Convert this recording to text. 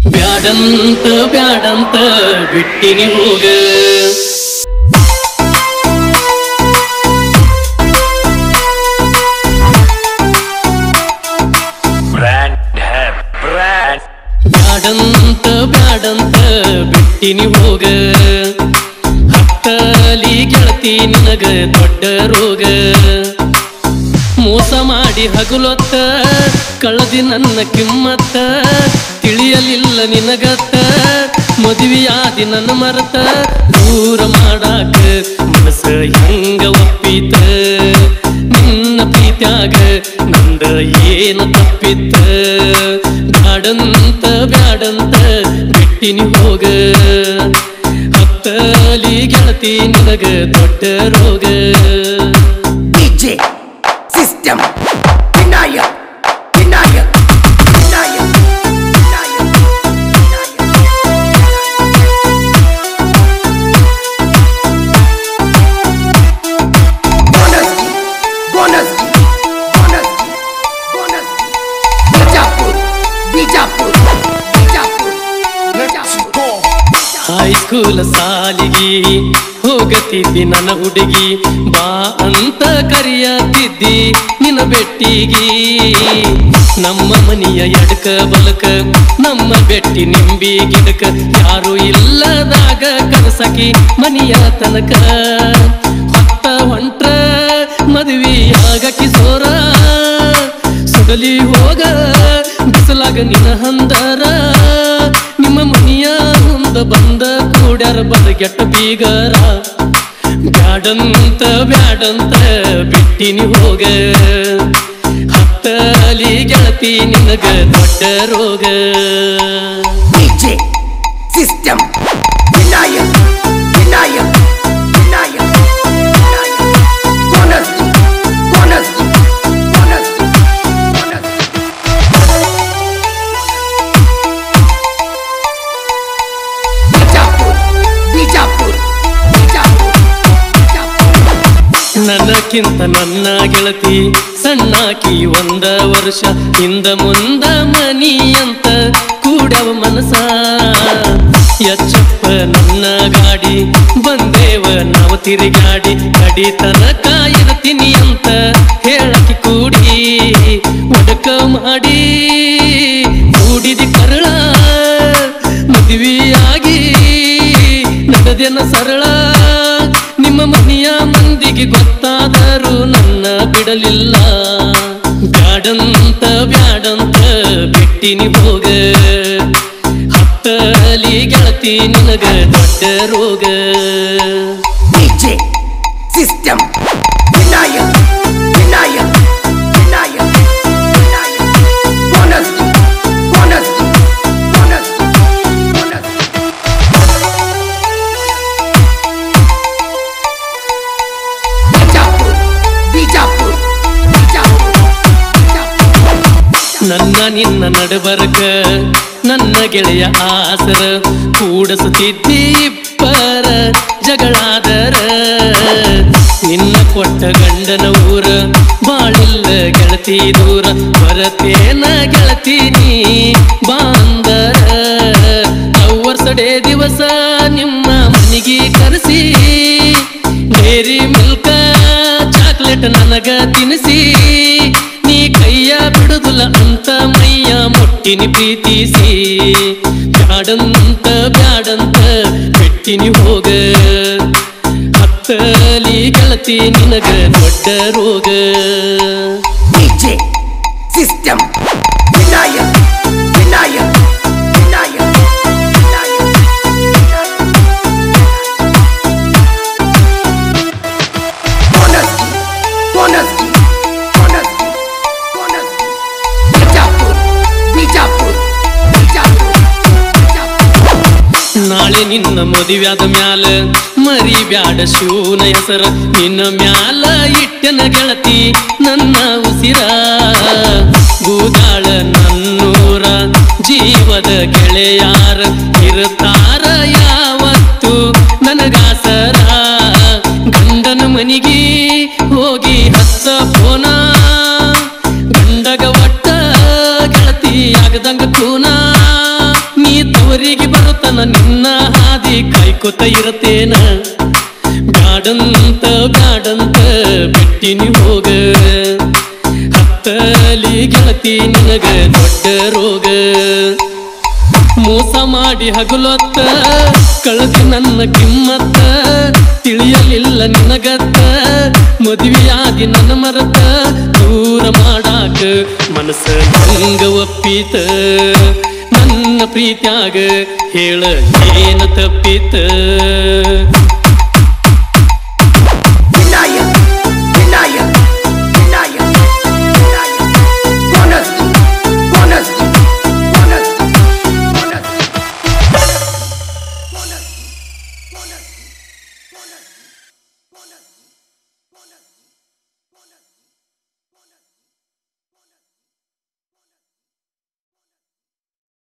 ಬ್ಯಾಡಂತ ಬ್ಯಾಡಂತ ಬಿಟ್ಟಿನಿ ಹೋಗ brand है brand ಬ್ಯಾಡಂತ ಬ್ಯಾಡಂತ ಬಿಟ್ಟಿನಿ ಹೋಗ ಹತ್ತಲಿ ಗೆಳತಿ ನಿನಗ ದೊಡ್ಡ ರೋಗ ಮೋಸ ಮಾಡಿ ಹಗುಲೊತ್ತ ಕಳದಿ ನನ್ನ ಕಿಮ್ಮತ್ತ ತಿಳಿಯಲಿಲ್ಲ ನಿನಗತ್ತ ಮದುವೆಯಾದಿ ನನ್ನ ಮರತ ದೂರ ಮಾಡಾಕ ಮನಸ್ಸ ಹೆಂಗ ಒಪ್ಪಿತ ನಿನ್ನ ಪ್ರೀತ್ಯಾಗ ನಂದ ಏನ ತಪ್ಪಿತ್ತ ಬ್ಯಾಡಂತ ಬ್ಯಾಡಂತ ಬಿಟ್ಟಿನಿ ಹೋಗ ಹತ್ತಲಿ ಗೆಳತಿ ನಿನಗ ದೊಡ್ಡ ರೋಗ DJ System Vinayak Vinayak Vinayak Vinayak Bonusky Bonusky Bonusky Bonusky Bijapur Bijapur Bijapur Bijapur high school ಸಾಲಿಗಿ ಹೋಗತಿದ್ದಿ ನನ್ನ ಹುಡುಗಿ ಬಾ ಅಂತ ಕರಿಯತಿದ್ದಿ ನಿನ್ನ ಬೆಟ್ಟಿಗಿ ನಮ್ಮ ಮನಿಯ ಎಡಕ ಬಲಕ ನಮ್ಮ ಬೆಟ್ಟಿ ನಿಂಬಿ ಗಿಡಕ ಯಾರು ಇಲ್ಲದಾಗ ಕನಸಕಿ ಮನಿಯ ತನಕ ಹೊತ್ತ ಹೊಂಟ್ರ ಮದುವೆ ಆಗಕಿ ಸೋರ ಸುಡಲಿ ಹೋಗ ಬಿಸಲಾಗ ನಿನ್ನ ಹಂದರ ನಿಮ್ಮ ಮನಿಯ ಮುಂದ ಬಂದ ಕೂಡ್ಯಾರ ಬದಗೆಟ್ಟ ಬೀಗರ ಬ್ಯಾಡಂತ ಬ್ಯಾಡಂತ ಬಿಟ್ಟಿನಿ ಹೋಗ ಹತ್ತಲಿ ಗೆಳತಿ ನಿನಗ ದೊಡ್ಡ ರೋಗ DJ System Vinayak Vinayak Vinayak Vinayak Bonusky Bonusky Bonusky Bonusky Bijapur Bijapur Bijapur Bijapur ನನಕ್ಕಿಂತ ನನ್ನ ಗೆಳತಿ ಸಣ್ಣಾಕಿ ಒಂದ ವರ್ಷ ಹಿಂದ ಮುಂದ ಮನಿ ಅಂತ ಕೂಡವ ಮನಸ ಎಚ್ಚಪ್ಪ ನನ್ನ ಗಾಡಿ ಬಂದೇವ ನಾವು ತಿರುಗಾಡಿ ಕಡಿ ತನಕ ಇರ್ತೀನಿ ಅಂತ ಹೇಳಕಿ ಕೂಡಿ ಒಡಕ ಮಾಡಿ ಕೂಡಿದಿ ಕರಳ ಮದುವೆಯಾಗಿ ನಡೆದೆನ ಸರಳ ನಿಮ್ಮ ಮನೆಯ ಮಂದಿಗೆ ಗೊತ್ತಾದರೂ ನನ್ನ ಬಿಡಲಿಲ್ಲ ಬ್ಯಾಡಂತ ಬ್ಯಾಡಂತ ಬಿಟ್ಟಿನಿ ಹೋಗ ಹತ್ತಲಿ ಗೆಳತಿ ನಿನಗ ದೊಡ್ಡ ರೋಗ DJ System Vinayak Vinayak Vinayak Vinayak Bonusky Bonusky Bonusky Bonusky Bijapur Bijapur Bijapur Bijapur ನನ್ನ ನಿನ್ನ ನಡಬರ್ಕ ನನ್ನ ಗೆಳೆಯ ಆಸರ ಕೂಡಸುತ್ತಿದ್ದಿ ಇಬ್ಬರ ಜಗಳಾದರ ನಿನ್ನ ಕೊಟ್ಟ ಗಂಡನ ಊರ ಬಾಳಿಲ್ಲ ಗೆಳತಿ ದೂರ ಬರತೇನ ಗೆಳತಿ ನೀ ಬಾಂದರ ವರ್ಷಡೇ ದಿವಸ ನಿಮ್ಮ ಮನಿಗೆ ಕರೆಸಿ ಡೇರಿ ಮಿಲ್ಕ ಚಾಕ್ಲೇಟ್ ನನಗ ತಿನ್ನಿಸಿ ನೀ ಕೈಯ ಬಿಡುದಿಲ್ಲ ಅಂತ ಮೈಯ ಮುಟ್ಟಿನಿ ಪ್ರೀತಿಸಿ ಬ್ಯಾಡಂತ ಬ್ಯಾಡಂತ ಬಿಟ್ಟಿನಿ ಹೋಗ ಹತ್ತಲಿ ಗೆಳತಿ ನಿನಗ ದೊಡ್ಡ ರೋಗ DJ System Vinayak Vinayak Vinayak Vinayak Bonusky Bonusky Bonusky Bonusky Bijapur Bijapur Bijapur Bijapur ನಾಳೆ ನಿನ್ನ ಮದುವ್ಯಾದ ಮ್ಯಾಲ ಮರಿ ಬ್ಯಾಡ ಶಿವನ ಹೆಸರ ನಿನ್ನ ಮ್ಯಾಲ ಇಟ್ಟನ ಗೆಳತಿ ನನ್ನ ಉಸಿರ ಗೂದಾಳ ನನ್ನೂರ ಜೀವದ ಗೆಳೆಯಾರ ಇರುತ್ತಾರ ಯಾವತ್ತು ನನಗಾಸರ ಗಂಡನ ಮನಿಗೆ ಹೋಗಿ ಹತ್ತ ಪೋನ ಗಂಡಗ ಒಟ್ಟ ಗೆಳತಿ ಆಗದಂಗ ಕೂನ ನೀ ನಿನ್ನ ಹಾದಿ ಕಾಯ್ಕೋತ ಇರತೇನ ಬ್ಯಾಡಂತ ಬ್ಯಾಡಂತ ಬಿಟ್ಟಿನಿ ಹೋಗ ಹತ್ತಲಿ ಗೆಳತಿ ನಿನಗ ದೊಡ್ಡ ರೋಗ ಮೋಸ ಮಾಡಿ ಹಗುಲೊತ್ತ ಕಳದಿ ನನ್ನ ಕಿಮ್ಮತ್ತ ತಿಳಿಯಲಿಲ್ಲ ನಿನಗತ್ತ ಮದುವೆಯಾಗಿ ನನ್ನ ಮರತ ದೂರ ಮಾಡಾಕ ಮನಸ್ಸ ಹಂಗ ಒಪ್ಪಿತ ನನ್ನ ಪ್ರೀತ್ಯಾಗ ಹೇಳ ಏನ ತಪ್ಪಿತ